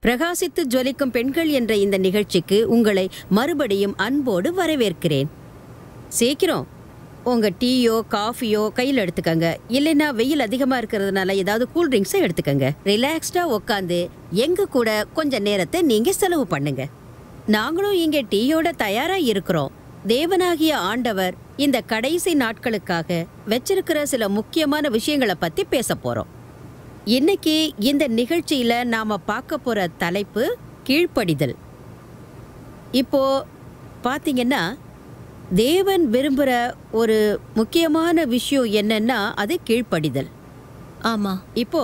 பிரகாசித்து ஜொலிக்கும் பெண்கள் என்ற இந்த நிகழ்ச்சிக்கு உங்களை மறுபடியும் அன்போடு வரவேற்கிறேன் சீக்கிரம் உங்க டீயோ காஃபியோ கையில் எடுத்துக்கங்க இல்லைன்னா வெயில் அதிகமா இருக்கிறதுனால ஏதாவது கூல் ட்ரிங்க்ஸை எடுத்துக்கங்க ரிலாக்ஸ்டா உட்காந்து எங்க கூட கொஞ்ச நேரத்தை நீங்க செலவு பண்ணுங்க நாங்களும் இங்க டீயோட தயாரா இருக்கிறோம் தேவனாகிய ஆண்டவர் இந்த கடைசி நாட்களுக்காக வச்சிருக்கிற சில முக்கியமான விஷயங்களை பத்தி பேச போறோம் இன்னைக்கு இந்த நிகழ்ச்சியில நாம பார்க்க போற தலைப்பு கீழ்ப்படிதல் இப்போ பாத்தீங்கன்னா தேவன் விரும்புகிற ஒரு முக்கியமான விஷயம் என்னன்னா அது கீழ்ப்படிதல் ஆமா இப்போ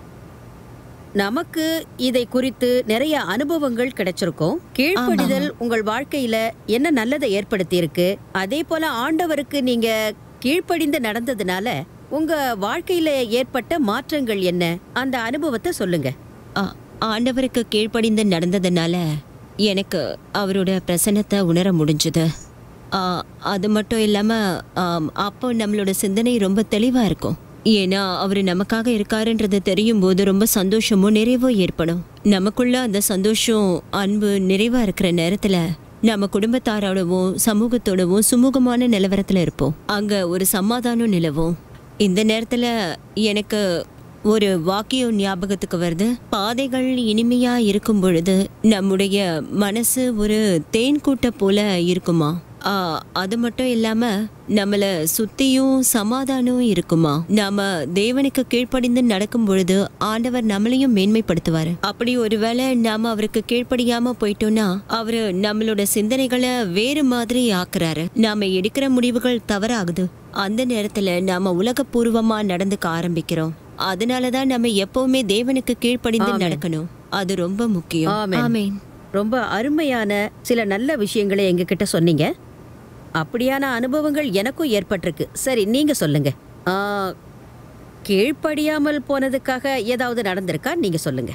நமக்கு இதை குறித்து நிறைய அனுபவங்கள் கிடைச்சிருக்கும் கீழ்ப்படிதல் உங்கள் வாழ்க்கையில என்ன நல்லதை ஏற்படுத்தி இருக்கு அதே போல ஆண்டவருக்கு நீங்க கீழ்ப்படிந்து நடந்ததுனால உங்க வாழ்க்கையில ஏற்பட்ட மாற்றங்கள் என்ன அந்த அனுபவத்தை சொல்லுங்க ஆ- ஆண்டவருக்கு கீழ்ப்படிந்து நடந்ததுனால எனக்கு அவரோட பிரசன்னத்தை உணர முடிஞ்சது அது மட்டும் இல்லாம ஆம், அப்போ நம்மளோட சிந்தனை ரொம்ப தெளிவா இருக்கும் ஏன்னா அவர் நமக்காக இருக்காருன்றது தெரியும் போது ரொம்ப சந்தோஷமும் நிறைவும் ஏற்படும் நமக்குள்ள அந்த சந்தோஷம் அன்பு நிறைவா இருக்கிற நேரத்துல நம்ம குடும்பத்தாரோடவும் சமூகத்தோடவும் சுமூகமான நிலவரத்துல இருப்போம் அங்க ஒரு சமாதானம் நிலவும் இந்த நேரத்துல எனக்கு ஒரு வாக்கியம் ஞாபகத்துக்கு வருது பாதைகள் இனிமையா இருக்கும் பொழுது நம்முடைய மனசு ஒரு தேன் கூட்ட போல இருக்குமா ஆ, அது மட்டும் இல்லாம நம்மள சுத்தியும் சமாதானம் இருக்குமா நாம தேவனுக்கு கீழ்ப்படிந்து நடக்கும் பொழுது ஆண்டவர் நம்மளையும் மேன்மைப்படுத்துவாரு அப்படி ஒருவேளை நாம அவருக்கு கீழ்ப்படியாம போயிட்டோம்னா அவரு நம்மளோட சிந்தனைகளை வேறு மாதிரி ஆக்குறாரு நாம எடுக்கிற முடிவுகள் தவறாகுது அந்த நேரத்துல நாம உலகபூர்வமா நடந்துக்க ஆரம்பிக்கிறோம் அதனாலதான் நம்ம எப்பவுமே தேவனுக்கு கீழ்ப்படிந்து ஆமென். நடக்கணும் அது ரொம்ப முக்கியம் ஆமென். ஆமென் ரொம்ப அருமையான சில நல்ல விஷயங்களை எங்ககிட்ட சொன்னீங்க அப்படியான அனுபவங்கள் எனக்கும் ஏற்பட்டிருக்கு சரி நீங்க சொல்லுங்க ஆ, கீழ்ப்படியாமல் போனதுக்காக ஏதாவது நடந்திருக்கா நீங்க சொல்லுங்க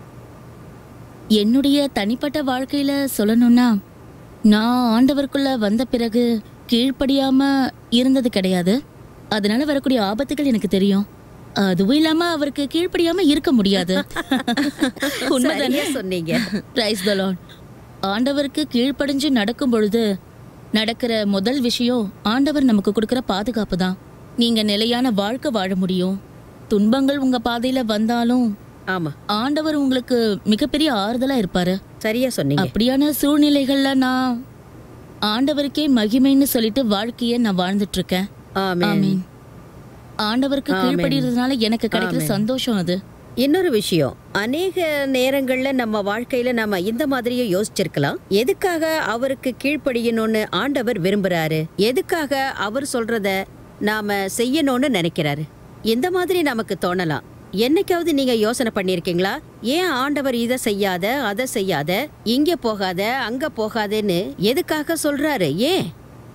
என்னுடைய தனிப்பட்ட வாழ்க்கையில சொல்லணும்னா நான் ஆண்டவருக்குள்ள வந்த பிறகு கீழ்ப்படியாம இருந்தது கிடையாது அதனால வரக்கூடிய ஆபத்துகள் எனக்கு தெரியும் அதுவும் இல்லாம அவருக்கு கீழ்ப்படியாம இருக்க முடியாது உண்மைதானே சரியா சொன்னீங்க பிரைஸ் த லார்ட் ஆண்டவருக்கு கீழ்ப்படிஞ்சு நடக்கும் பொழுது நடக்கிற முதல் விஷயம் ஆண்டவர் நமக்கு கொடுக்கிற பாதுகாப்பு தான் நீங்க நிலையான வாழ்க்கை வாழ முடியும் துன்பங்கள் உங்க பாதையில வந்தாலும் ஆமா ஆண்டவர் உங்களுக்கு மிகப்பெரிய ஆறுதலா இருப்பாரு சரியா சொன்னீங்க அப்படியான சூழ்நிலைகள்ல நான் ஆண்டவருக்கே மகிமைன்னு சொல்லிட்டு வாழ்க்கைய நான் வாழ்ந்துட்டு இருக்கேன் ஆமென் ஆமீன் ஆண்டவருக்கு ஆமென். கீழ்ப்படிறதுனால எனக்கு கிடைக்கிற ஆமென். சந்தோஷம் அது இன்னொரு விஷயம் அநேக நேரங்கள்ல நம்ம வாழ்க்கையில நம்ம இந்த மாதிரியே யோசிச்சிருக்கலாம் எதுக்காக அவருக்கு கீழ்ப்படியணும்னு ஆண்டவர் விரும்புறாரு எதுக்காக அவர் சொல்றத நாம செய்யணும்னு நினைக்கிறாரு இந்த மாதிரி நமக்கு தோணலாம் என்னைக்காவது நீங்க யோசனை பண்ணிருக்கீங்களா ஏன் ஆண்டவர் இதை செய்யாத அதை செய்யாத இங்க போகாத அங்க போகாதேன்னு எதுக்காக சொல்றாரு ஏன்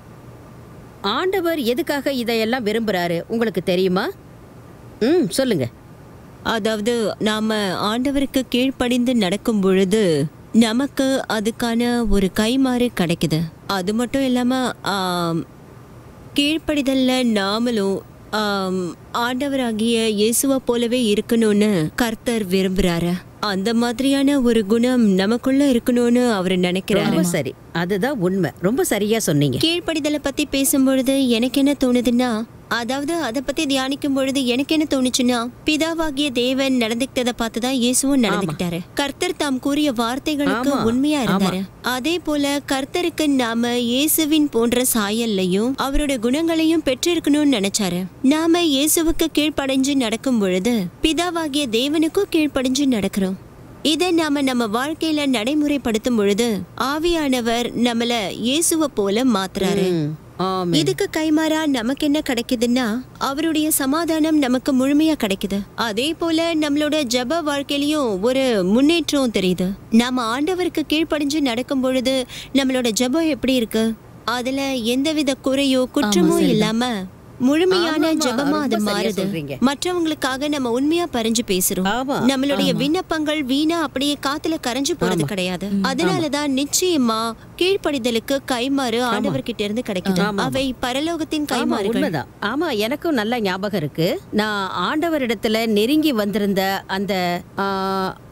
ஆண்டவர் எதுக்காக இதையெல்லாம் விரும்புறாரு உங்களுக்கு தெரியுமா ம் சொல்லுங்க அதாவது நாம ஆண்டவருக்கு கீழ்ப்படிந்து நடக்கும் பொழுது நமக்கு அதுக்கான ஒரு கைமாறு கிடைக்குது அது மட்டும் இல்லாம ஆம், கீழ்ப்படிதல்ல நாமளும் ஆம், ஆண்டவராகிய இயேசுவை போலவே இருக்கணும்னு கர்த்தர் விரும்புறாரு அந்த மாதிரியான ஒரு குணம் நமக்குள்ள இருக்கணும்னு அவர் நினைக்கிறாரு ரொம்ப சரி அதுதான் உண்மை ரொம்ப சரியா சொன்னீங்க கீழ்ப்படிதலை பத்தி பேசும்பொழுது எனக்கு என்ன தோணுதுன்னா அதாவது அதை பத்தி தியானிக்கும் பொழுது எனக்கு என்ன தோணுச்சுன்னா பிதாவாகிய தேவன் நடந்துக்கிட்டதை பார்த்துதான் இயேசுவும் நடந்துக்கிட்டாரு கர்த்தர் தாம் கூறிய வார்த்தைகளுக்கு ஆமா, உண்மையா இருந்தாரு அதே போல கர்த்தருக்கு நாம இயேசுவின் போன்ற சாயல்லையும் அவரோட குணங்களையும் பெற்றிருக்கணும்னு நினைச்சாரு நாம இயேசுவுக்கு கீழ்ப்படைஞ்சு நடக்கும் பொழுது பிதாவாகிய தேவனுக்கும் கீழ்ப்படிஞ்சு நடக்கிறோம் இதை நாம நம்ம வாழ்க்கையில நடைமுறைப்படுத்தும் பொழுது ஆவியானவர் நம்மள இயேசுவை போல மாத்துறாரு ம், ஆமென். இதுக்கு கைமாறா நமக்கு என்ன கிடைக்குதுன்னா அவருடைய சமாதானம் நமக்கு முழுமையா கிடைக்குது அதே போல நம்மளோட ஜப வாழ்க்கையிலயும் ஒரு முன்னேற்றம் தெரியுது நாம ஆண்டவருக்கு கீழ்ப்படிஞ்சு நடக்கும் பொழுது நம்மளோட ஜபம் எப்படி இருக்கு அதுல எந்தவித குறையோ குற்றமோ சரிதான். இல்லாம முழுமையான ஆமாமா, ஜபமா அது ரொம்ப சரியா மாறுது சொல்றீங்க. மற்றவங்களுக்காக நம்ம உண்மையா பறிஞ்சு பேசுறோம் ஆமா நம்மளுடைய விண்ணப்பங்கள் வீணா அப்படியே காத்துல கரைஞ்சு போறது கிடையாது அதனாலதான் நிச்சயமா கீழ்ப்படிதலுக்கு கைமாறு ஆண்டவர்கிட்ட இருந்து கிடைக்குது ஆமா. அவை பரலோகத்தின் ஆமா கைமாறுகள் உண்மைதான் ஆமா எனக்கும் நல்ல ஞாபகம் இருக்கு நான் ஆண்டவரிடத்துல நெருங்கி வந்திருந்த அந்த ஆ,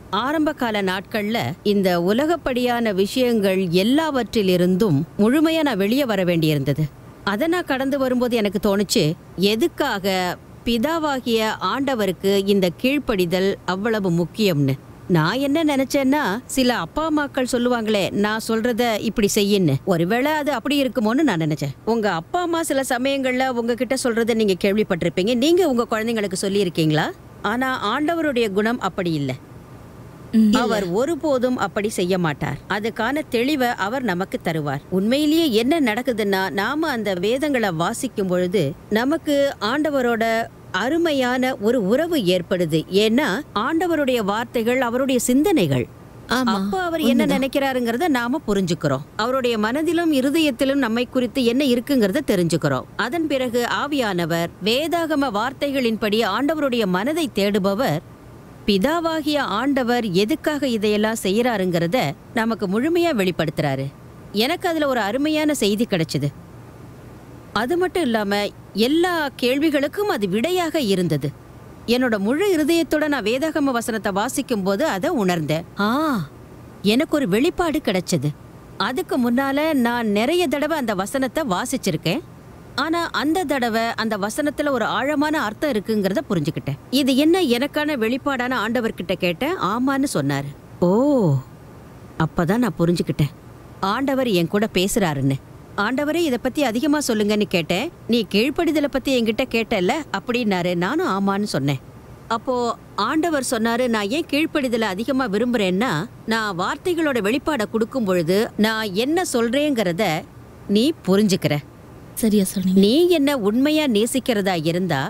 ஆரம்ப கால நாட்கள்ல இந்த உலகப்படியான விஷயங்கள் எல்லாவற்றிலிருந்தும் முழுமையா நான் வெளியே வர வேண்டியிருந்தது அதை நான் கடந்து வரும்போது எனக்கு தோணுச்சு எதுக்காக பிதாவாகிய ஆண்டவருக்கு இந்த கீழ்ப்படிதல் அவ்வளவு முக்கியம்னு நான் என்ன நினைச்சேன்னா சில அப்பா அம்மாக்கள் சொல்லுவாங்களே நான் சொல்றத இப்படி செய்யின்னு ஒருவேளை அது அப்படி இருக்குமோன்னு நான் நினைச்சேன் உங்க அப்பா அம்மா சில சமயங்கள்ல உங்ககிட்ட சொல்றதை நீங்க கேள்விப்பட்டிருப்பீங்க நீங்க உங்க குழந்தைங்களுக்கு சொல்லியிருக்கீங்களா ஆனா ஆண்டவருடைய குணம் அப்படி இல்லை ம். அவர் ஒருபோதும் அப்படி செய்ய மாட்டார் அதுக்கான தெளிவை அவர் நமக்கு தருவார் உண்மையிலேயே என்ன நடக்குதுன்னா நாம அந்த வேதங்களை வாசிக்கும் பொழுது நமக்கு ஆண்டவரோட அருமையான ஒரு உறவு ஏற்படுது ஏன்னா ஆண்டவருடைய வார்த்தைகள் அவருடைய சிந்தனைகள் ஆமா அப்ப அவர் என்ன நினைக்கிறாருங்கிறத நாம புரிஞ்சுக்கிறோம் அவருடைய மனதிலும் இருதயத்திலும் நம்மை குறித்து என்ன இருக்குங்கிறத தெரிஞ்சுக்கிறோம் அதன் பிறகு ஆவியானவர் வேதாகம வார்த்தைகளின்படி ஆண்டவருடைய மனதை தேடுபவர் பிதாவாகிய ஆண்டவர் எதுக்காக இதையெல்லாம் செய்யறாருங்கிறத நமக்கு முழுமையா வெளிப்படுத்துறாரு எனக்கு அதுல ஒரு அருமையான செய்தி கிடைச்சது அது மட்டும் இல்லாம எல்லா கேள்விகளுக்கும் அது விடையாக இருந்தது என்னோட முழு இருதயத்தோட நான் வேதாகம வசனத்தை வாசிக்கும் போது அதை உணர்ந்தேன் ஆ எனக்கு ஒரு வெளிப்பாடு கிடைச்சது அதுக்கு முன்னால நான் நிறைய தடவை அந்த வசனத்தை வாசிச்சிருக்கேன் ஆனா அந்த தடவை அந்த வசனத்துல ஒரு ஆழமான அர்த்தம் இருக்குங்கிறத புரிஞ்சுக்கிட்டேன் இது என்ன எனக்கான வெளிப்பாடான ஆண்டவர்கிட்ட கேட்டேன் ஆமான்னு சொன்னாரு ஓ அப்பதான் நான் புரிஞ்சுக்கிட்டேன் ஆண்டவர் என் கூட பேசுறாருன்னு ஆண்டவரே இதை பத்தி அதிகமா சொல்லுங்கன்னு கேட்டேன் நீ கீழ்ப்படிதலை பத்தி என்கிட்ட கேட்டல்ல அப்படின்னாரு நானும் ஆமான்னு சொன்னேன் அப்போ ஆண்டவர் சொன்னாரு நான் ஏன் கீழ்ப்படிதலை அதிகமா விரும்புறேன்னா நான் வார்த்தைகளோட வெளிப்பாடை கொடுக்கும் பொழுது நான் என்ன சொல்றேங்கிறத நீ புரிஞ்சுக்கிற சரியா சொன்னீங்க நீ என்ன உண்மையா நேசிக்கிறதா இருந்தா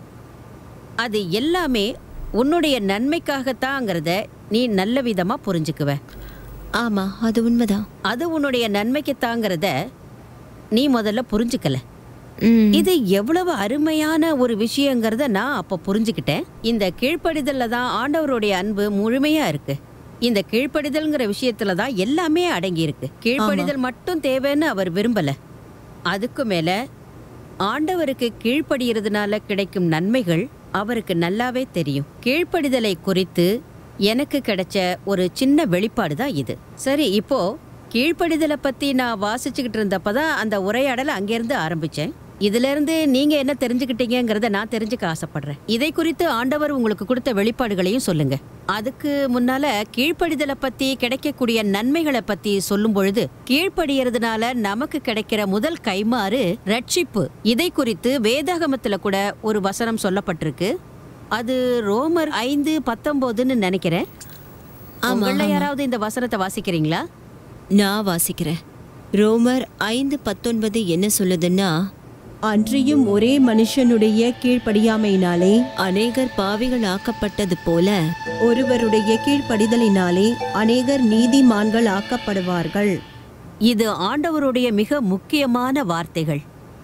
அது எல்லாமே உன்னுடைய நன்மைக்காகத்தாங்கிறத நீ நல்ல விதமா புரிஞ்சுக்குவ ஆமா அது உண்மைதான் அது உன்னுடைய நன்மைக்குத்தாங்கிறத நீ முதல்ல புரிஞ்சுக்கல ம். இது எவ்வளவு அருமையான ஒரு விஷயங்கிறத நான் அப்ப புரிஞ்சுக்கிட்டேன் இந்த கீழ்ப்படிதல்ல தான் ஆண்டவருடைய அன்பு முழுமையா இருக்கு இந்த கீழ்ப்படிதல்ங்கிற விஷயத்துல தான் எல்லாமே அடங்கி இருக்கு கீழ்ப்படிதல் மட்டும் தேவைன்னு அவர் விரும்பல அதுக்கு மேல ஆண்டவருக்கு கீழ்ப்படிகிறதுனால கிடைக்கும் நன்மைகள் அவருக்கு நல்லாவே தெரியும் கீழ்ப்படிதலை குறித்து எனக்கு கிடைச்ச ஒரு சின்ன வெளிப்பாடு தான் இது சரி இப்போ கீழ்ப்படிதலை பத்தி நான் வாசிச்சுக்கிட்டு இருந்தப்பதான் அந்த உரையாடலை அங்கிருந்து ஆரம்பிச்சேன் இதுல இருந்து நீங்க என்ன தெரிஞ்சுக்கிட்டீங்கங்கிறத நான் தெரிஞ்சுக்க ஆசைப்படுறேன் இதை குறித்து ஆண்டவர் உங்களுக்கு கொடுத்த வெளிப்பாடுகளையும் சொல்லுங்க அதுக்கு முன்னால கீழ்ப்படிதலை பத்தி கிடைக்கக்கூடிய நன்மைகளை பத்தி சொல்லும் பொழுது கீழ்ப்படியறதுனால நமக்கு கிடைக்கிற முதல் கைமாறு ரட்சிப்பு இதை குறித்து வேதாகமத்துல கூட ஒரு வசனம் சொல்லப்பட்டிருக்கு அது ரோமர் ஐந்து பத்தொன்பதுன்னு நினைக்கிறேன் உங்கள யாராவது இந்த வசனத்தை வாசிக்கிறீங்களா நான் வாசிக்கிறேன் ரோமர் ஐந்து பத்தொன்பது என்ன சொல்லுதுன்னா அன்றியும் ஒரே மனுஷனுடைய கீழ்ப்படியாமையினாலே அநேகர் பாவிகள் ஆக்கப்பட்டது போல ஒருவருடைய கீழ்ப்படிதலினாலே அநேகர் நீதிமான்கள் ஆக்கப்படுவார்கள் இது ஆண்டவருடைய மிக முக்கியமான வார்த்தைகள்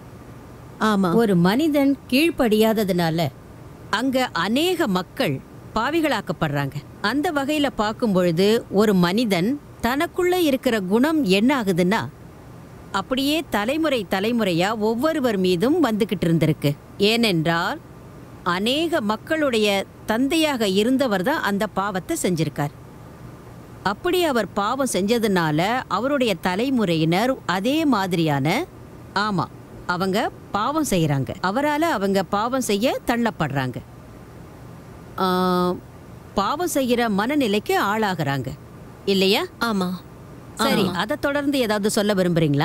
ஆமா ஒரு மனிதன் கீழ்ப்படியாததுனால அங்க அநேக மக்கள் பாவிகளாக்கப்படுறாங்க அந்த வகையில பார்க்கும் பொழுது ஒரு மனிதன் தனக்குள்ள இருக்கிற குணம் என்ன ஆகுதுன்னா அப்படியே தலைமுறை தலைமுறையா ஒவ்வொருவர் மீதும் வந்துகிட்டு இருந்திருக்கு ஏனென்றால் அநேக மக்களுடைய தந்தையாக இருந்தவர் தான் அந்த பாவத்தை செஞ்சிருக்கார் அப்படி அவர் பாவம் செஞ்சதுனால அவருடைய தலைமுறையினர் அதே மாதிரியான ஆமா அவங்க பாவம் செய்யறாங்க அவரால அவங்க பாவம் செய்ய தள்ளப்படுறாங்க ஆ, பாவம் செய்யற மனநிலைக்கு ஆளாகிறாங்க இல்லையா ஆமா சரி அதை தொடர்ந்து ஏதாவது சொல்ல விரும்புறீங்களா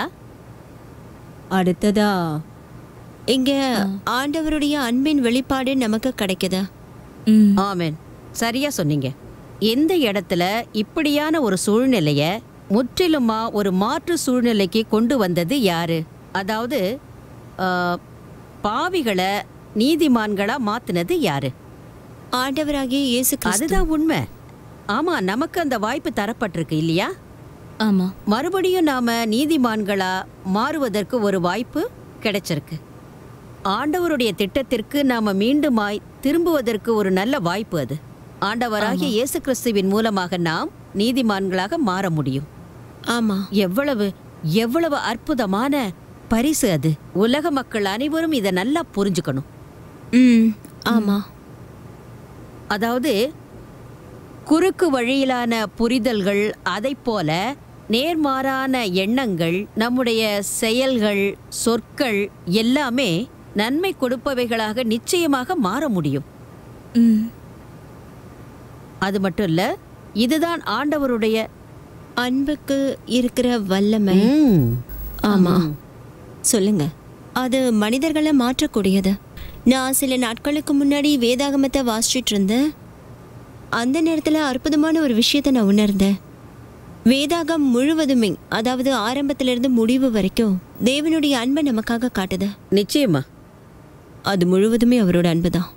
அடுத்ததா இங்க ஆண்டவருடைய அன்பின் வெளிப்பாடு நமக்கு கிடைக்குதா ம் ஆமென் சரியா சொன்னீங்க எந்த இடத்துல இப்படியான ஒரு சூழ்நிலைய முற்றிலுமா ஒரு மாற்று சூழ்நிலைக்கு கொண்டு வந்தது யாரு அதாவது ஆ, பாவிகளை நீதிமான்களா மாத்துனது யாரு ஆண்டவராகிய இயேசு கிறிஸ்து அதுதான் உண்மை ஆமா நமக்கு அந்த வாய்ப்பு தரப்பட்டிருக்கு இல்லையா ஆமா மறுபடியும் நாம நீதிமான்களா மாறுவதற்கு ஒரு வாய்ப்பு கிடைச்சிருக்கு ஆண்டவருடைய திட்டத்திற்கு நாம மீண்டுமாய் திரும்புவதற்கு ஒரு நல்ல வாய்ப்பு அது ஆண்டவராகிய இயேசு கிறிஸ்துவின் மூலமாக நாம் நீதிமான்களாக மாற முடியும் ஆமா எவ்வளவு எவ்வளவு அற்புதமான பரிசு அது உலக மக்கள் அனைவரும் இதை நல்லா புரிஞ்சுக்கணும் ம் ஆமா அதாவது குறுக்கு வழியிலான புரிதல்கள் அதைப் போல நேர்மாறான எண்ணங்கள் நம்முடைய செயல்கள் சொற்கள் எல்லாமே நன்மை கொடுப்பவைகளாக நிச்சயமாக மாற முடியும் ம் அது மட்டும் இல்ல இதுதான் ஆண்டவருடைய அன்புக்கு இருக்கிற வல்லமை ஆமா சொல்லுங்க அது மனிதர்களை மாற்றக்கூடியது நான் சில நாட்களுக்கு முன்னாடி வேதாகமத்தை வாசிச்சுட்டு இருந்தேன் அந்த நேரத்துல அற்புதமான ஒரு விஷயத்தை நான் உணர்ந்தேன் வேதாகம் முழுவதுமே அதாவது ஆரம்பத்துல இருந்து முடிவு வரைக்கும் தேவனுடைய அன்பை நமக்காக காட்டுது நிச்சயமா அது முழுவதுமே அவரோட அன்புதான்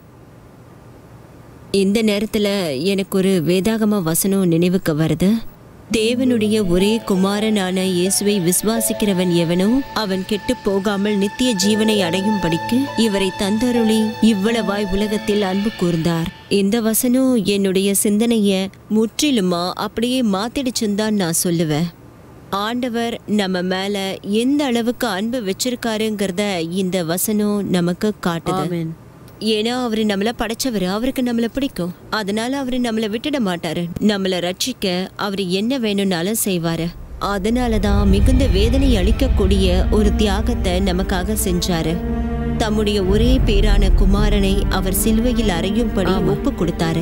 இந்த நேரத்துல எனக்கு ஒரு வேதாகம வசனம் நினைவுக்கு வருது தேவனுடைய ஒரே குமாரனான இயேசுவை விசுவாசிக்கிறவன் எவனோ அவன் கெட்டு போகாமல் நித்திய ஜீவனை அடையும்படிக்கு இவரை தந்தருளி இவ்வளவாய் உலகத்தில் அன்பு கூர்ந்தார் இந்த வசனம் என்னுடைய சிந்தனைய முற்றிலுமா அப்படியே மாத்திடுச்சுன்னு தான் நான் சொல்லுவேன் ஆண்டவர் நம்ம மேல எந்த அளவுக்கு அன்பு வச்சிருக்காருங்கிறத இந்த வசனம் நமக்கு காட்டுது ஆமென். ஏன்னா அவரு நம்மள படைச்சவர் அவருக்கு நம்மள பிடிக்கும் அதனால அவரு நம்மள விட்டுட மாட்டாரு நம்மள ரட்சிக்க அவரு என்ன வேணும்னாலும் செய்வாரு அதனாலதான் மிகுந்த வேதனை அளிக்கக்கூடிய ஒரு தியாகத்தை நமக்காக செஞ்சாரு தம்முடைய ஒரே பேரான குமாரனை அவர் சிலுவையில் அறையும்படி ஒப்பு கொடுத்தாரு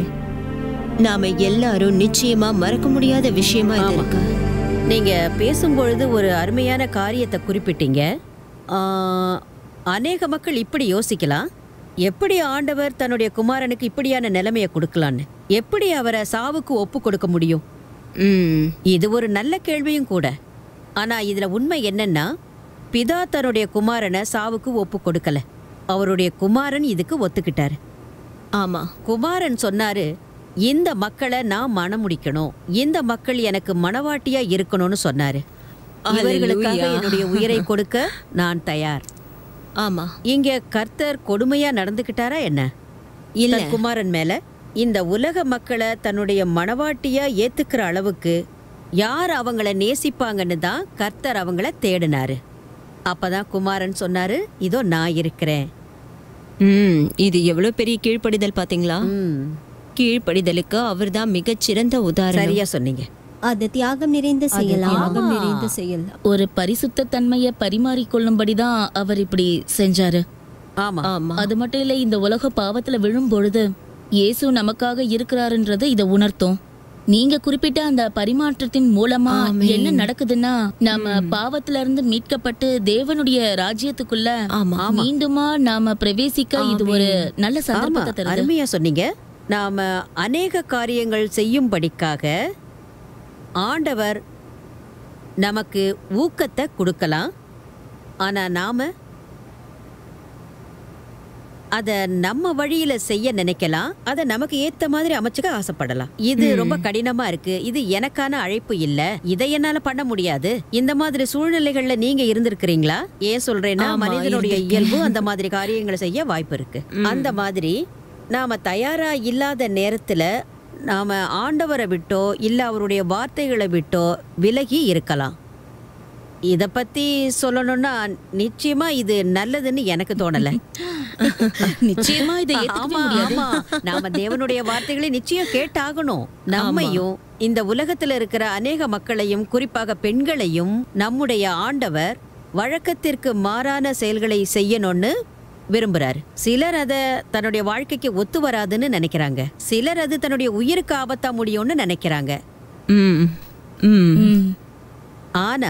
நாம எல்லாரும் நிச்சயமா மறக்க முடியாத விஷயமா இது இருக்கு நீங்க பேசும்பொழுது ஒரு அருமையான காரியத்தை குறிப்பிட்டீங்க ஆ, அநேக மக்கள் இப்படி யோசிக்கலாம் எப்படி ஆண்டவர் தன்னுடைய குமாரனுக்கு இப்படியான நிலைமையை கொடுக்கலான்னு எப்படி அவரை சாவுக்கு ஒப்பு கொடுக்க முடியும் ம் இது ஒரு நல்ல கேள்வியும் கூட ஆனா இதுல உண்மை என்னன்னா பிதா தன்னுடைய குமாரனை சாவுக்கு ஒப்பு கொடுக்கல அவருடைய குமாரன் இதுக்கு ஒத்துக்கிட்டாரு ஆமா குமாரன் சொன்னாரு இந்த மக்களை நான் மணம் முடிக்கணும் இந்த மக்கள் எனக்கு மணவாட்டியா இருக்கணும்னு சொன்னாரு இவர்களுக்காக Hallelujah. என்னுடைய உயிரை கொடுக்க நான் தயார் ஆமா இங்க கர்த்தர் கொடுமையா நடந்துக்கிட்டாரா என்ன இல்ல தன் குமாரன் மேல இந்த உலக மக்களை தன்னுடைய மணவாட்டியா ஏத்துக்கிற அளவுக்கு யார் அவங்கள நேசிப்பாங்கன்னு தான் கர்த்தர் அவங்கள தேடினாரு அப்பதான் குமாரன் சொன்னாரு இதோ நான் இருக்கிறேன் ம் இது எவ்வளவு பெரிய கீழ்ப்படிதல் பாத்தீங்களா ம், கீழ்ப்படிதலுக்கு அவர்தான் மிகச்சிறந்த உதாரணம் சரியா சொன்னீங்க அது தியாகம் நிறைந்த செயல் தியாகம் நிறைந்த செயல் ஒரு பரிசுத்த தன்மையை பரிமாறிக்கொள்ளும்படி தான் அவர் இப்படி செஞ்சாரு ஆமா ஆமா அது மட்டும் இல்ல இந்த உலக பாவத்துல விழும் பொழுது இயேசு நமக்காக இருக்கிறாருன்றதை இதை உணர்த்தும் நீங்க குறிப்பிட்ட அந்த பரிமாற்றத்தின் மூலமா ஆமென். என்ன நடக்குதுன்னா நாம பாவத்துல இருந்து மீட்கப்பட்டு தேவனுடைய ராஜ்யத்துக்குள்ள ஆமா மீண்டுமா நாம பிரவேசிக்க இது ஒரு நல்ல ஆமா சந்தர்ப்பத்தை தருது அருமையா சொன்னீங்க நாம அநேக காரியங்கள் செய்யும்படிக்காக ஆண்டவர் நமக்கு ஊக்கத்தை கொடுக்கலாம் ஆனா நாம அத நம்ம வழியில செய்ய நினைக்கலாம் அத நமக்கு ஏத்த மாதிரி அமைச்சுக்க ஆசைப்படலாம் இது ரொம்ப கடினமா இருக்கு இது எனக்கான அழைப்பு இல்ல இதை என்னால பண்ண முடியாது இந்த மாதிரி சூழ்நிலைகள்ல நீங்க இருந்திருக்கிறீங்களா ஏன் சொல்றேன்னா ஆமா, மனிதனுடைய இருந்திருக்கேன். இயல்பு அந்த மாதிரி காரியங்களை செய்ய வாய்ப்பு இருக்கு அந்த மாதிரி நாம தயாரா இல்லாத நேரத்துல நாம ஆண்டவரை விட்டோ இல்ல அவருடைய வார்த்தைகளை விட்டோ விலகி இருக்கலாம் இத பத்தி சொல்லணும்னா நிச்சயமா இது நல்லதுன்னு எனக்கு தோணல நிச்சயமா இதை ஏத்துக்கவே ஆமா முடியாது ஆமா நாம தேவனுடைய வார்த்தைகளை நிச்சயம் கேட்டாகணும் நம்மையும் இந்த உலகத்துல இருக்கிற அநேக மக்களையும் குறிப்பாக பெண்களையும் நம்முடைய ஆண்டவர் வழக்கத்திற்கு மாறான செயல்களை செய்யணும்னு விரும்புறாரு சிலர் அத தன்னுடைய வாழ்க்கைக்கு ஒத்து வராதுன்னு நினைக்கிறாங்க சிலர் அது தன்னுடைய உயிருக்கு ஆபத்தா முடியும்னு நினைக்கிறாங்க ம் ம் ம். ஆனா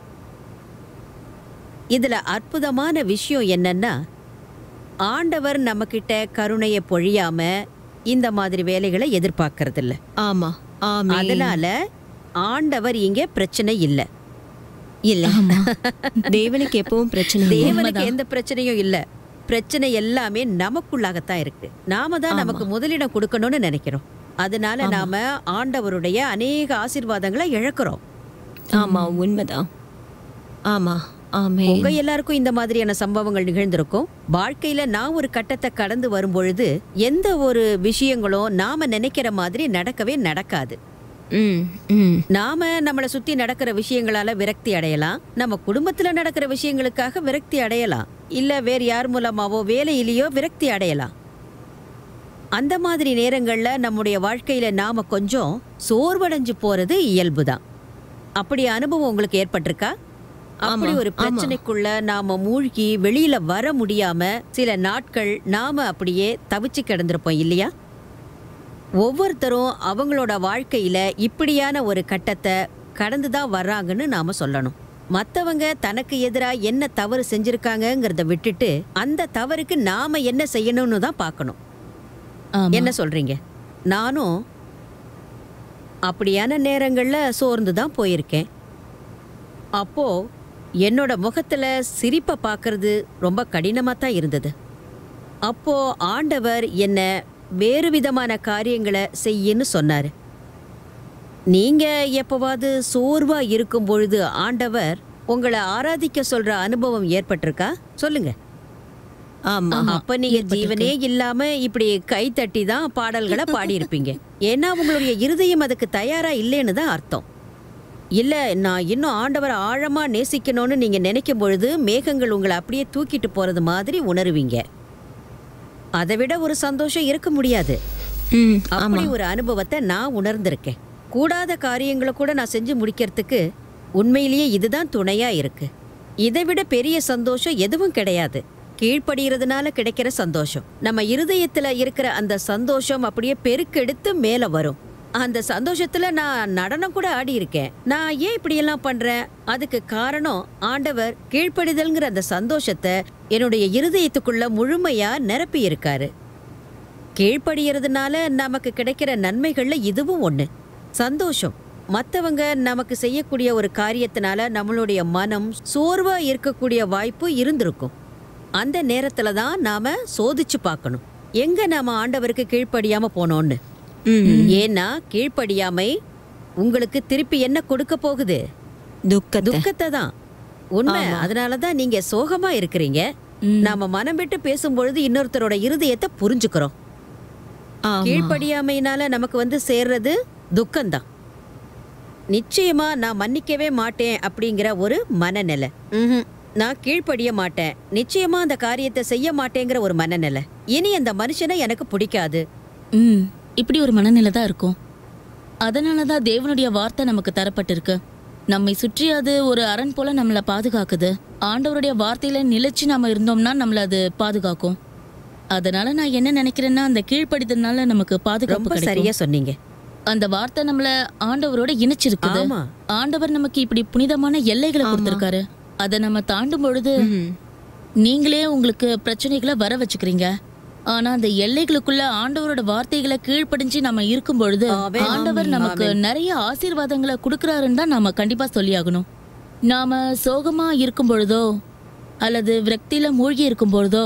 இதுல அற்புதமான விஷயம் என்னன்னா ஆண்டவர் நம்மக்கிட்ட கருணையை பொழியாம இந்த மாதிரி வேலைகளை எதிர்பார்க்கறது இல்ல ஆமா ஆமா அதனால ஆண்டவர் இங்க பிரச்சனை இல்ல இல்ல தேவனுக்கு எப்பவும் பிரச்சனை இல்லை. தேவனுக்கு எந்த பிரச்சனையும் இல்ல பிரச்சனை எல்லாமே நமக்குள்ளாகத்தான் இருக்கு நாம தான் நமக்கு முதலிடம் கொடுக்கணும்னு நினைக்கிறோம் அதனால நாம ஆண்டவருடைய அநேக ஆசீர்வாதங்களை இழக்கிறோம் ஆமா உண்மைதான் ஆமா ஆமே உங்க எல்லாருக்கும் இந்த மாதிரியான சம்பவங்கள் நிகழ்ந்திருக்கும் வாழ்க்கையில நான் ஒரு கட்டத்தை கடந்து வரும்பொழுது எந்த ஒரு விஷயங்களும் நாம நினைக்கிற மாதிரி நடக்கவே நடக்காது ம் ம் நாம நம்மளை சுத்தி நடக்கிற விஷயங்களால விரக்தி அடையலாம் நம்ம குடும்பத்துல நடக்கிற விஷயங்களுக்காக விரக்தி அடையலாம் இல்ல வேற யார் மூலமாவோ வேலையிலேயோ விரக்தி அடையலாம் அந்த மாதிரி நேரங்கள்ல நம்முடைய வாழ்க்கையில நாம கொஞ்சம் சோர்வடைஞ்சு போறது இயல்புதான் அப்படி அனுபவம் உங்களுக்கு ஏற்பட்டிருக்கா அப்படி ஒரு பிரச்சனைக்குள்ள நாம மூழ்கி வெளியில வர முடியாம சில நாட்கள் நாம அப்படியே தவிச்சு கிடந்திருப்போம் இல்லையா ஒவ்வொருத்தரும் அவங்களோட வாழ்க்கையில இப்படியான ஒரு கட்டத்தை கடந்து தான் வர்றாங்கன்னு நாம சொல்லணும் மத்தவங்க தனக்கு எதிரா என்ன தவறு செஞ்சிருக்காங்கங்கிறத விட்டுட்டு அந்த தவறுக்கு நாம என்ன செய்யணும்னு தான் பார்க்கணும் ஆமா. என்ன சொல்றீங்க நானும் அப்படியான நேரங்கள்ல சோர்ந்து தான் போயிருக்கேன் அப்போ என்னோட முகத்துல சிரிப்பை பார்க்கறது ரொம்ப கடினமா தான் இருந்தது அப்போ ஆண்டவர் என்ன வேறு விதமான காரியங்களை செய்யன்னு சொன்னாரு நீங்க எப்பவாவது சோர்வா இருக்கும் பொழுது ஆண்டவர் உங்களை ஆராதிக்க சொல்ற அனுபவம் ஏற்பட்டிருக்கா சொல்லுங்க ஆமா அப்ப நீங்க ஜீவனே இல்லாம இப்படி கை தட்டி தான் பாடல்களை பாடியிருப்பீங்க ஏன்னா உங்களுடைய இருதயம் அதுக்கு தயாரா இல்லைன்னு தான் அர்த்தம் இல்ல நான் இன்னும் ஆண்டவரை ஆழமா நேசிக்கணும்னு நீங்க நினைக்கும் பொழுது மேகங்கள் உங்களை அப்படியே தூக்கிட்டு போறது மாதிரி உணருவீங்க அதை விட ஒரு சந்தோஷம் இருக்க முடியாது ம் அப்படி ஒரு அனுபவத்தை நான் உணர்ந்திருக்கேன் கூடாத காரியங்களை கூட நான் செஞ்சு முடிக்கிறதுக்கு உண்மையிலேயே இதுதான் துணையா இருக்கு இதை விட பெரிய சந்தோஷம் எதுவும் கிடையாது கீழ்ப்படுகிறதுனால கிடைக்கிற சந்தோஷம் நம்ம இருதயத்துல இருக்கிற அந்த சந்தோஷம் அப்படியே பெருக்கெடுத்து மேல வரும் அந்த சந்தோஷத்துல நான் நடனம் கூட ஆடி இருக்கேன் நான் ஏன் இப்படியெல்லாம் பண்றேன் அதுக்கு காரணம் ஆண்டவர் கீழ்ப்படிதல்ங்கிற அந்த சந்தோஷத்தை என்னுடைய இருதயத்துக்குள்ள முழுமையா நிரப்பி இருக்காரு கீழ்ப்படியறதுனால நமக்கு கிடைக்கிற நன்மைகள்ல இதுவும் ஒண்ணு சந்தோஷம் மத்தவங்க நமக்கு செய்யக்கூடிய ஒரு காரியத்தினால நம்மளுடைய மனம் சோர்வா இருக்கக்கூடிய வாய்ப்பு இருந்திருக்கும் அந்த நேரத்துல தான் நாம சோதிச்சு பார்க்கணும் எங்க நாம ஆண்டவருக்கு கீழ்ப்படியாம போனோம்னு ம் ஏன்னா கீழ்ப்படியாமை உங்களுக்கு திருப்பி என்ன கொடுக்க போகுது துக்கத்தை துக்கத்தை தான் உண்மை அதனால தான் நீங்க சோகமா இருக்கிறீங்க நாம மனம் விட்டு பேசும்பொழுது இன்னொருத்தரோட இருதயத்தை புரிஞ்சுக்கிறோம் ஆமா கீழ்ப்படியாமையினால நமக்கு வந்து சேர்றது துக்கம்தான் நிச்சயமா நான் மன்னிக்கவே மாட்டேன் அப்படிங்கிற ஒரு மனநிலை ம்ஹும். நான் கீழ்ப்படிய மாட்டேன் நிச்சயமா அந்த காரியத்தை செய்ய மாட்டேங்கிற ஒரு மனநிலை இனி அந்த மனுஷனை எனக்கு பிடிக்காது ம் இப்படி ஒரு மனநிலை தான் இருக்கும் அதனால தான் தேவனுடைய வார்த்தை நமக்கு தரப்பட்டிருக்கு நம்மை சுற்றி அது ஒரு அரண் போல நம்மளை பாதுகாக்குது ஆண்டவருடைய வார்த்தையில நிலைச்சு நாம இருந்தோம்னா நம்மள அது பாதுகாக்கும் அதனால நான் என்ன நினைக்கிறேன்னா அந்த கீழ்ப்படிதனால நமக்கு பாதுகாப்பு ரொம்ப கிடைக்கும் சரியா சொன்னீங்க அந்த வார்த்தை நம்மள ஆண்டவரோட இணைச்சிருக்குது ஆமா ஆண்டவர் நமக்கு இப்படி புனிதமான எல்லைகளை கொடுத்திருக்காரு அதை நம்ம தாண்டும் பொழுது ம். நீங்களே உங்களுக்கு பிரச்சனைகளை வர வச்சுக்கிறீங்க ஆனா அந்த எல்லைகளுக்குள்ள ஆண்டவரோட வார்த்தைகளை கீழ்ப்படிஞ்சு நம்ம இருக்கும் பொழுது ஆமென். ஆண்டவர் நமக்கு நிறைய ஆசீர்வாதங்களை கொடுக்கறாருன்னு தான் நாம கண்டிப்பா சொல்லியாகணும் நாம சோகமா இருக்கும் பொழுதோ அல்லது விரக்தியில மூழ்கி இருக்கும் பொழுதோ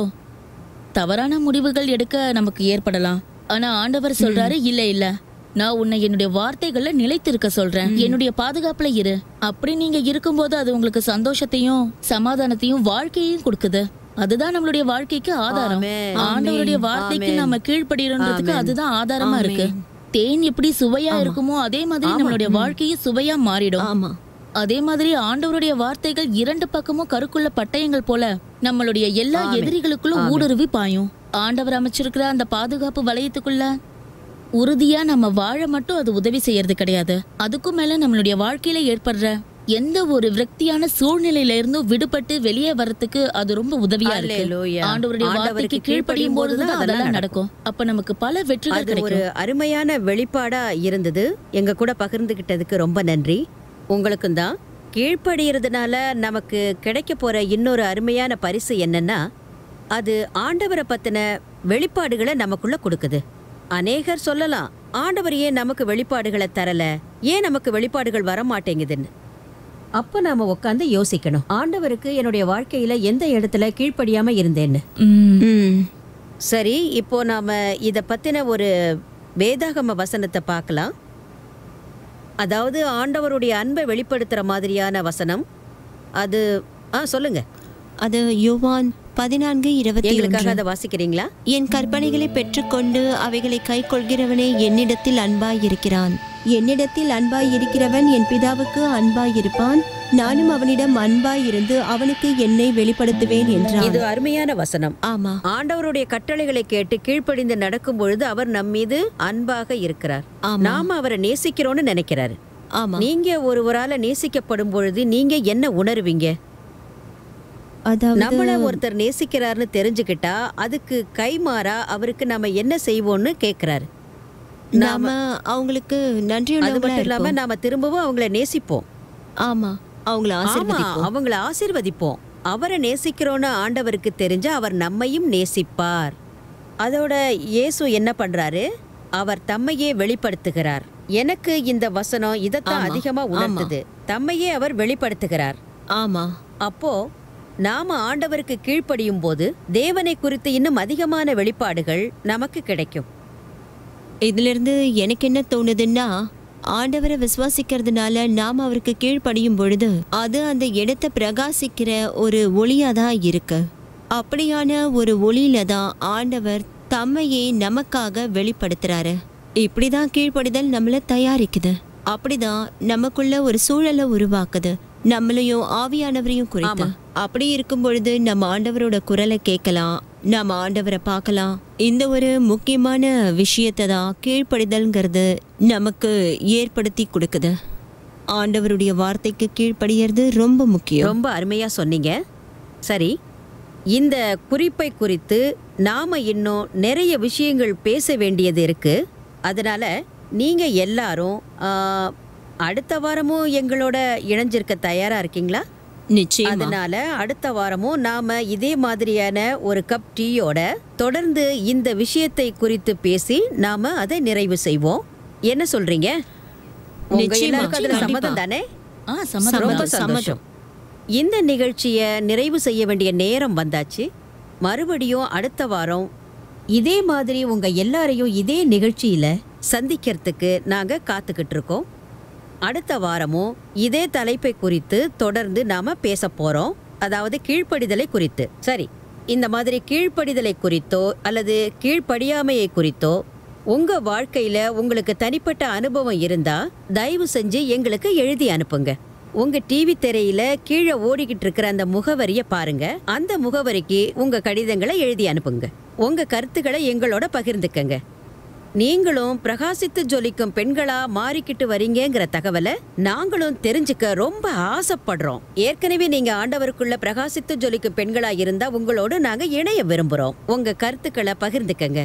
தவறான முடிவுகள் எடுக்க நமக்கு ஏற்படலாம் ஆனா ஆண்டவர் சொல்றாரு இல்ல இல்ல நான் உன்னை என்னுடைய வார்த்தைகள்ல நிலைத்திருக்க சொல்றேன் என்னுடைய பாதுகாப்புல இரு அப்படி நீங்க இருக்கும்போது அது உங்களுக்கு சந்தோஷத்தையும் சமாதானத்தையும் வாழ்க்கையையும் கொடுக்குது அதுதான் நம்மளுடைய வாழ்க்கைக்கு ஆதாரம் ஆமென். ஆண்டவருடைய வார்த்தைக்கு ஆமென். நம்ம கீழ்ப்படுகிறோன்றதுக்கு ஆமென். அதுதான் ஆதாரமா இருக்கு தேன் எப்படி சுவையா இருக்குமோ அதே மாதிரி நம்மளுடைய வாழ்க்கையும் சுவையா மாறிடும் ஆமா அதே மாதிரி ஆண்டவருடைய வார்த்தைகள் இரண்டு பக்கமும் கருக்குள்ள பட்டயங்கள் போல நம்மளுடைய எல்லா எதிரிகளுக்குள்ளும் ஊடுருவி பாயும் ஆண்டவர் அமைச்சிருக்கிற அந்த பாதுகாப்பு வளையத்துக்குள்ள உறுதியா நம்ம வாழ மட்டும் அது உதவி செய்யறது கிடையாது அதுக்கும் மேல நம்மளுடைய வாழ்க்கையில ஏற்படுற எந்த ஒரு விரக்தியான சூழ்நிலையில இருந்தும் விடுபட்டு வெளியே வரத்துக்கு அது ரொம்ப உதவியா இருக்கு அல்லேலூயா. ஆண்டவருடைய ஆண்டவருக்கு வார்த்தைக்கு கீழ்ப்படியும் போதுதான் அதெல்லாம் நடக்கும் அப்ப நமக்கு பல வெற்றிகள் அது ஒரு கிடைக்கும் அருமையான வெளிப்பாடா இருந்தது எங்க கூட பகிர்ந்துகிட்டதுக்கு ரொம்ப நன்றி உங்களுக்கும் தான் கீழ்ப்படுகிறதுனால நமக்கு கிடைக்க போற இன்னொரு அருமையான பரிசு என்னன்னா அது ஆண்டவரை பத்தின வெளிப்பாடுகளை நமக்குள்ள கொடுக்குது அநேகர் சொல்லலாம் ஆண்டவர் ஏன் நமக்கு வெளிப்பாடுகளை தரல ஏன் நமக்கு வெளிப்பாடுகள் வர மாட்டேங்குதுன்னு அப்ப நாம உட்காந்து யோசிக்கணும் ஆண்டவருக்கு என்னுடைய வாழ்க்கையில எந்த இடத்துல கீழ்ப்படியாம இருந்தேன்னு உம் ம் சரி இப்போ நாம இத பத்தின ஒரு வேதாகம வசனத்தை பார்க்கலாம் அதாவது ஆண்டவருடைய அன்பை வெளிப்படுத்துற மாதிரியான வசனம் அது ஆ சொல்லுங்க அது யோவான் பதினான்கு இருபத்தி எங்களுக்காக ஒன்று அதை வாசிக்கிறீங்களா என் கற்பனைகளை பெற்றுக்கொண்டு அவைகளை கைக்கொள்கிறவனே என்னிடத்தில் அன்பாயிருக்கிறான் என்னிடத்தில் அன்பாய் இருக்கிறவன் என் பிதாவுக்கு அன்பாய் இருப்பான் நானும் அவனிடம் அன்பாய் இருந்து அவனுக்கு என்னை வெளிப்படுத்துவேன் என்றான் இது அருமையான வசனம் ஆமா ஆண்டவருடைய கட்டளைகளை கேட்டு கீழ்ப்படிந்து நடக்கும் பொழுது அவர் நம் மீது அன்பாக இருக்கிறார் ஆமா நாம அவரை நேசிக்கிறோம்னு நினைக்கிறாரு ஆமா நீங்க ஒருவரால நேசிக்கப்படும் பொழுது நீங்க என்ன உணர்வீங்க அதாவது நம்மள ஒருத்தர் நேசிக்கிறாருன்னு தெரிஞ்சுக்கிட்டா அதுக்கு கைமாறா அவருக்கு நம்ம என்ன செய்வோம்னு கேக்குறாரு நாம அவங்களுக்கு அது நன்றியுள்ளவங்களா மட்டும் இல்லாம இருப்போம் நாம திரும்பவும் அவங்கள நேசிப்போம் ஆமா அவங்கள ஆமா ஆசீர்வதிப்போம் அவங்கள ஆசீர்வதிப்போம் அவரை நேசிக்கிறோன்னு ஆண்டவருக்கு தெரிஞ்சா அவர் நம்மையும் நேசிப்பார் அதோட இயேசு என்ன பண்றாரு அவர் தம்மையே வெளிப்படுத்துகிறார் எனக்கு இந்த வசனம் இதைத்தான் ஆமா, அதிகமா உணர்த்துது தம்மையே அவர் வெளிப்படுத்துகிறார் ஆமா அப்போ நாம ஆண்டவருக்கு கீழ்ப்படியும் போது தேவனை குறித்து இன்னும் அதிகமான வெளிப்பாடுகள் நமக்கு கிடைக்கும் இதுல இருந்து எனக்கு என்ன தோணுதுன்னா ஆண்டவரை விசுவாசிக்கிறதுனால நாம் அவருக்கு கீழ்ப்படியும் பொழுது அது அந்த இடத்தை பிரகாசிக்கிற ஒரு ஒளியா தான் இருக்கு அப்படியான ஒரு ஒளியில தான் ஆண்டவர் தம்மையே நமக்காக வெளிப்படுத்துறாரு இப்படிதான் கீழ்ப்படிதல் நம்மள தயாரிக்குது அப்படிதான் நமக்குள்ள ஒரு சூழலை உருவாக்குது நம்மளையும் ஆவியானவரையும் குறித்து அப்படி இருக்கும் பொழுது நம்ம ஆண்டவரோட குரலை கேட்கலாம் நம்ம ஆண்டவரை பார்க்கலாம் இந்த ஒரு முக்கியமான விஷயத்தை தான் கீழ்ப்படிதல்ங்கிறது நமக்கு ஏற்படுத்தி கொடுக்குது ஆண்டவருடைய வார்த்தைக்கு கீழ்ப்படியறது ரொம்ப முக்கியம் ரொம்ப அருமையா சொன்னீங்க சரி இந்த குறிப்பை குறித்து நாம இன்னும் நிறைய விஷயங்கள் பேச வேண்டியது இருக்கு அதனால நீங்க எல்லாரும் ஆ, அடுத்த வாரமும் எங்களோட இணைஞ்சிருக்க தயாரா இருக்கீங்களா நிச்சயமா அதனால அடுத்த வாரமும் நாம இதே மாதிரியான ஒரு கப் டீயோட தொடர்ந்து இந்த விஷயத்தை குறித்து பேசி நாம அதை நிறைவு செய்வோம் என்ன சொல்றீங்க உங்க நிச்சயமா, எல்லாருக்கும் அதுல கண்டிப்பா. சம்மதம் தானே ஆ சம்மதம் ரொம்ப தான். சந்தோஷம் இந்த நிகழ்ச்சியை நிறைவு செய்ய வேண்டிய நேரம் வந்தாச்சு மறுபடியும் அடுத்த வாரம் இதே மாதிரி உங்க எல்லாரையும் இதே நிகழ்ச்சியில சந்திக்கிறதுக்கு நாங்க காத்துக்கிட்டு இருக்கோம் அடுத்த வாரமும் இதே தலைப்பை குறித்து தொடர்ந்து நாம பேச போறோம் அதாவது கீழ்ப்படிதலை குறித்து சரி இந்த மாதிரி கீழ்ப்படிதலை குறித்தோ அல்லது கீழ்ப்படியாமையை குறித்தோ உங்க வாழ்க்கையில உங்களுக்கு தனிப்பட்ட அனுபவம் இருந்தா தயவு செஞ்சு எங்களுக்கு எழுதி அனுப்புங்க உங்க டிவி திரையில கீழே ஓடிக்கிட்டு இருக்கிற அந்த முகவரிய பாருங்க அந்த முகவரிக்கு உங்க கடிதங்களை எழுதி அனுப்புங்க உங்க கருத்துக்களை எங்களோட பகிர்ந்துக்கங்க நீங்களும் பிரகாசித்து ஜொலிக்கும் பெண்களா மாறிக்கிட்டு வரீங்கங்கிற தகவலை நாங்களும் தெரிஞ்சுக்க ரொம்ப ஆசைப்படுறோம் ஏற்கனவே நீங்க ஆண்டவருக்குள்ள பிரகாசித்து ஜொலிக்கும் பெண்களா இருந்தா உங்களோட நாங்க இணைய விரும்புறோம் உங்க கருத்துக்களை பகிர்ந்துக்கங்க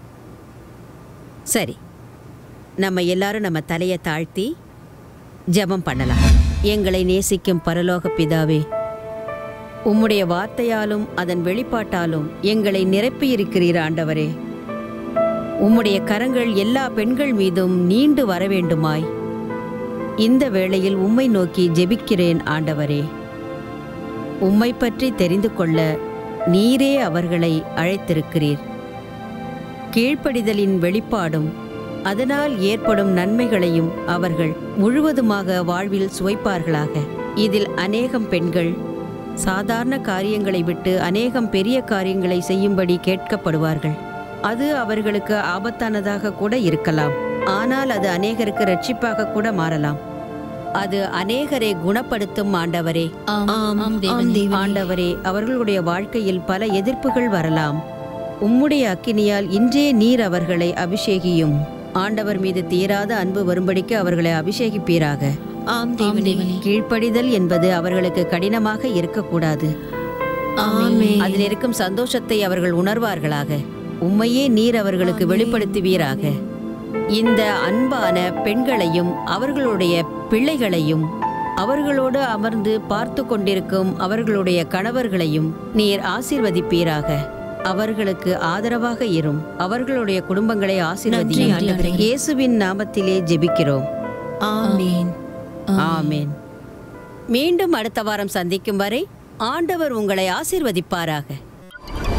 சரி நம்ம எல்லாரும் நம்ம தலையை தாழ்த்தி ஜெபம் பண்ணலாம் எங்களை நேசிக்கும் பரலோக பிதாவே உம்முடைய வார்த்தையாலும் அதன் வெளிப்பாட்டாலும் எங்களை நிரப்பியிருக்கிறீர் ஆண்டவரே உம்முடைய கரங்கள் எல்லா பெண்கள் மீதும் நீண்டு வர வேண்டுமாய் இந்த வேளையில் உம்மை நோக்கி ஜெபிக்கிறேன் ஆண்டவரே உம்மை பற்றி தெரிந்து கொள்ள நீரே அவர்களை அழைத்திருக்கிறீர் கீழ்ப்படிதலின் வெளிப்பாடும் அதனால் ஏற்படும் நன்மைகளையும் அவர்கள் முழுவதுமாக வாழ்வில் சுவைப்பார்களாக இதில் அநேகம் பெண்கள் சாதாரண காரியங்களை விட்டு அநேகம் பெரிய காரியங்களை செய்யும்படி கேட்கப்படுவார்கள் அது அவர்களுக்கு ஆபத்தானதாக கூட இருக்கலாம் ஆனால் அது அநேகருக்கு ரட்சிப்பாக கூட மாறலாம் அது அநேகரை குணப்படுத்தும் ஆண்டவரே ஆம், ஆம், ஆம் ஆம் தேவனே. தேவனே. ஆண்டவரே அவர்களுடைய வாழ்க்கையில் பல எதிர்ப்புகள் வரலாம் உம்முடைய அக்கினியால் இன்றே நீர் அவர்களை அபிஷேகியும் ஆண்டவர் மீது தீராத அன்பு வரும்படிக்கு அவர்களை அபிஷேகிப்பீராக ஆம் ஆம் தேவனே தேவனே. கீழ்ப்படிதல் என்பது அவர்களுக்கு கடினமாக இருக்கக்கூடாது ஆமென். அதில் இருக்கும் சந்தோஷத்தை அவர்கள் உணர்வார்களாக உம்மையே நீர் அவர்களுக்கு வெளிப்படுத்துவீராக இந்த அன்பான பெண்களையும் அவர்களுடைய பிள்ளைகளையும் அவர்களோடு அமர்ந்து பார்த்து கொண்டிருக்கும் அவர்களுடைய கணவர்களையும் நீர் ஆசீர்வதிப்பீராக அவர்களுக்கு ஆதரவாக இரும் அவர்களுடைய குடும்பங்களை நன்றி ஆசீர்வதியும் ஆண்டவரே இயேசுவின் நாமத்திலே ஜெபிக்கிறோம் ஆமென் ஆமென் மீண்டும் அடுத்த வாரம் சந்திக்கும் வரை ஆண்டவர் உங்களை ஆசீர்வதிப்பாராக